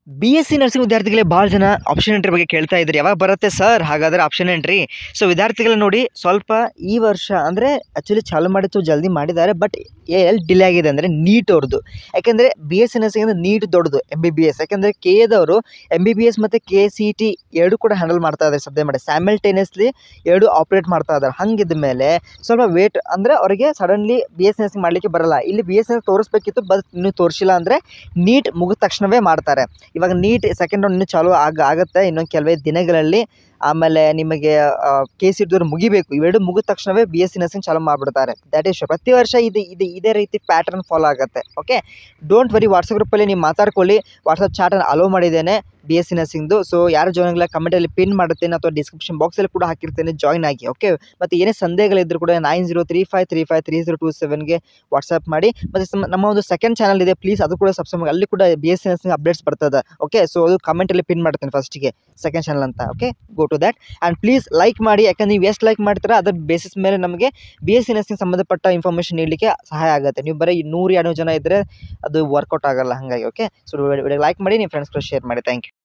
B S C nursing ವಿದ್ಯಾರ್ಥಿಗಳಿಗೆ ಭಾಳ ಜನ ಆಪ್ಷನ್ ಎಂಟ್ರಿ ಬಗ್ಗೆ ಕೇಳ್ತಾ ಇದ್ರಿ ಯಾವಾಗ ಬರುತ್ತೆ ಸರ್ ಹಾಗಾದರೆ ಆಪ್ಷನ್ ಎಂಟ್ರಿ ಸೊ ವಿದ್ಯಾರ್ಥಿಗಳು ನೋಡಿ ಸ್ವಲ್ಪ ಈ ವರ್ಷ ಅಂದರೆ ಆ್ಯಕ್ಚುಲಿ ಚಾಲು ಮಾಡಿತ್ತು ಜಲ್ದಿ ಮಾಡಿದ್ದಾರೆ ಬಟ್ ಎಲ್ಲಿ ಡಿಲೇ ಆಗಿದೆ ಅಂದರೆ ನೀಟ್ ಅವ್ರದ್ದು ಯಾಕೆಂದರೆ ಬಿ ಎಸ್ ಸಿ ನರ್ಸಿಂಗ್ ಅಂದರೆ ನೀಟ್ ದೊಡ್ಡದು ಎಮ್ ಬಿ ಬಿ ಎಸ್ ಯಾಕೆಂದರೆ ಕೆ ಎದವರು ಎಮ್ ಬಿ ಬಿ ಎಸ್ ಮತ್ತು ಕೆ ಸಿ ಟಿ ಎರಡು ಕೂಡ ಹ್ಯಾಂಡಲ್ ಮಾಡ್ತಾ ಇದ್ದಾರೆ ಸದ್ಯ ಮಾಡಿ ಸ್ಯಾಮಲ್ಟೇನಿಯಸ್ಲಿ ಎರಡು ಆಪ್ರೇಟ್ ಮಾಡ್ತಾ ಇದ್ದಾರೆ ಹಂಗಿದ್ದ ಮೇಲೆ ಸ್ವಲ್ಪ ವೇಟ್ ಅಂದರೆ ಅವರಿಗೆ ಸಡನ್ಲಿ ಬಿ ಎಸ್ ನರ್ಸಿಂಗ್ ಮಾಡಲಿಕ್ಕೆ ಬರಲ್ಲ ಇಲ್ಲಿ ಬಿ ಎಸ್ ಎಸ್ ತೋರಿಸ್ಬೇಕಿತ್ತು ಬಟ್ ಇನ್ನೂ ತೋರಿಸಿಲ್ಲ ಅಂದರೆ ನೀಟ್ ಮುಗಿದ ತಕ್ಷಣವೇ ಮಾಡ್ತಾರೆ ಇವಾಗ ನೀಟ್ ಸೆಕೆಂಡ್ ರೌಂಡ್ ಇನ್ನೂ ಚಾಲು ಆಗ ಆಗುತ್ತೆ ಇನ್ನೊಂದು ಕೆಲವೇ ದಿನಗಳಲ್ಲಿ ಆಮೇಲೆ ನಿಮಗೆ ಕೆ ಸಿ ಟಿದವ್ರು ಮುಗಿಬೇಕು ಇವೆರಡು ಮುಗಿದ ತಕ್ಷಣವೇ ಬಿ ಎಸ್ ಸಿ ನರ್ಸಿಂಗ್ ಚಾಲು ಮಾಡಿಬಿಡ್ತಾರೆ ದ್ಯಾಟ್ ಈಸ್ ಪ್ರತಿ ವರ್ಷ ಇದು ಇದು ಇದೇ ರೀತಿ ಪ್ಯಾಟರ್ನ್ ಫಾಲೋ ಆಗುತ್ತೆ ಓಕೆ ಡೋಂಟ್ ವರಿ ವಾಟ್ಸಪ್ ಗ್ರೂಪಲ್ಲಿ ನೀವು ಮಾತಾಡ್ಕೊಳ್ಳಿ ವಾಟ್ಸಪ್ ಚಾಟನ್ನು ಅಲೋ ಮಾಡಿದ್ದೇನೆ ಬಿ ಎಸ್ ಸಿ ನರ್ಸಿಂಗ್ದು ಸೊ ಯಾರು ಜಾಯ್ನ್ ಆಗಿಲ್ಲ ಕಮೆಂಟಲ್ಲಿ ಪಿನ್ ಮಾಡುತ್ತೇನೆ ಅಥವಾ ಡಿಸ್ಕ್ರಿಪ್ಷನ್ ಬಾಕ್ಸಲ್ಲಿ ಕೂಡ ಹಾಕಿರ್ತೇನೆ ಜಾಯ್ನ್ ಆಗಿ ಓಕೆ ಮತ್ತು ಏನೇ ಸಂದೇಹಗಳಿದ್ರು ಕೂಡ nine zero three five three five three zero two ಸೆವೆನ್ಗೆ ವಾಟ್ಸಪ್ ಮಾಡಿ ಮತ್ತು ಸಮ- ನಮ್ಮ ಒಂದು ಸೆಕೆಂಡ್ ಚಾನಲ್ ಇದೆ ಪ್ಲೀಸ್ ಅದು ಕೂಡ ಸಬ್ಸ್ಕ್ರೈಬ್ ಅಲ್ಲಿ ಕೂಡ B S C nursing updates ಬರ್ತದೆ ಓಕೆ ಸೊ ಅದು ಕಮೆಂಟಲ್ಲಿ ಪಿನ್ ಮಾಡ್ತೇನೆ ಫಸ್ಟಿಗೆ ಸೆಕೆಂಡ್ ಚಾನಲ್ ಅಂತ okay go to that and please like ಮಾಡಿ ಯಾಕಂದ್ರೆ ನೀವು ಎಷ್ಟು ಲೈಕ್ ಮಾಡ್ತೀರಾ ಅದ್ರ ಬೇಸಿಸ್ ಮೇಲೆ ನಮಗೆ ಬಿ ಎಸ್ ಸಿ ನರ್ಸಿಂಗ್ ಸಂಬಂಧಪಟ್ಟ ಇನ್ಫಾರ್ಮೇಷನ್ ನೀಡಲಿಕ್ಕೆ ಸಹಾಯ ಆಗುತ್ತೆ ನೀವು ಬರೀ ನೂರು ಎರಡು ಜನ ಇದ್ದರೆ ಅದು ವರ್ಕೌಟ್ ಆಗಲ್ಲ ಹಾಗಾಗಿ ಓಕೆ ಸೊ ವಿಡಿಯೋ ಲೈಕ್ ಮಾಡಿ ನಿಮ್ಮ ಫ್ರೆಂಡ್ಸ್ ಕೂಡ ಶೇರ್ ಮಾಡಿ ಥ್ಯಾಂಕ್ ಯು